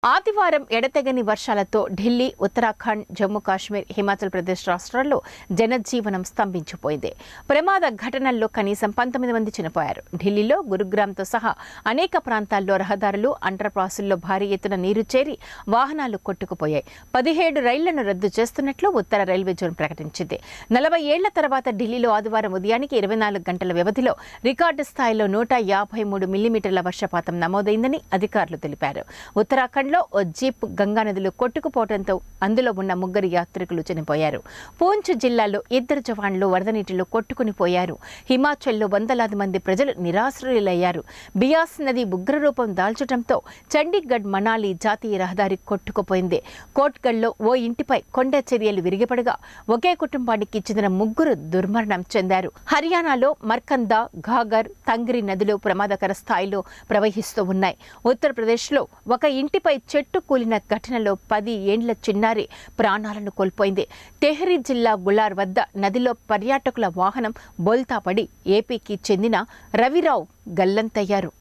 ఆదివారం ఎడతెగని వర్షాలతో ఢిల్లీ ఉత్తరాఖండ్ జమ్మూ కాశ్మీర్ హిమాచల్ ప్రదేశ్ రాష్ట్రాల్లో జనజీవనం స్తంభించిపోయింది ప్రమాద ఘటనల్లో కనీసం పంతొమ్మిది మంది చనిపోయారు ఢిల్లీలో గురుగ్రామ్తో సహా అనేక ప్రాంతాల్లో రహదారులు అండర్ పాసుల్లో భారీ ఎత్తున నీరు చేరి వాహనాలు కొట్టుకుపోయాయి పదిహేడు రైళ్లను రద్దు చేస్తున్నట్లు ఉత్తర రైల్వే జోన్ ప్రకటించింది నలభై ఏళ్ల తర్వాత ఢిల్లీలో ఆదివారం ఉదయానికి ఇరవై నాలుగు గంటల వ్యవధిలో రికార్డు స్థాయిలో నూట యాభై మూడు మిల్లీమీటర్ల వర్షపాతం నమోదైందని అధికారులు తెలిపారు ఉత్తరాఖండ్లో ఓ జీప్ గంగానదిలో కొట్టుకుపోవడంతో అందులో ఉన్న ముగ్గురు యాత్రికులు చనిపోయారు పూంచ్ జిల్లాలో ఇద్దరు జవాన్లు వరద నీటిలో కొట్టుకుని పోయారు హిమాచల్లో వందలాది మంది ప్రజలు నిరాశ్రయులయ్యారు బియాస్ నది ఉగ్రరూపం దాల్చడంతో చండీగఢ్ మనాలి జాతీయ రహదారి కొట్టుకుపోయింది కోట్గఢ్లో ఓ ఇంటిపై కొండ చర్యలు విరిగిపడగా ఒకే కుటుంబానికి చెందిన ముగ్గురు దుర్మరణం చెందారు హర్యానాలో మర్కందా ఘాగర్ తంగ్రి నదులు ప్రమాదకర స్థాయిలో ప్రవహిస్తూ ఉన్నాయి ఉత్తరప్రదేశ్లో ఒక ఇంటిపై చెట్టు కూలిన ఘటనలో పది ఏండ్ల చిన్నారి ప్రాణాలను కోల్పోయింది తెహ్రీ జిల్లా గులార్ వద్ద నదిలో పర్యాటకుల వాహనం బోల్తా పడి ఏపీకి చెందిన రవిరావు గల్లంతయ్యారు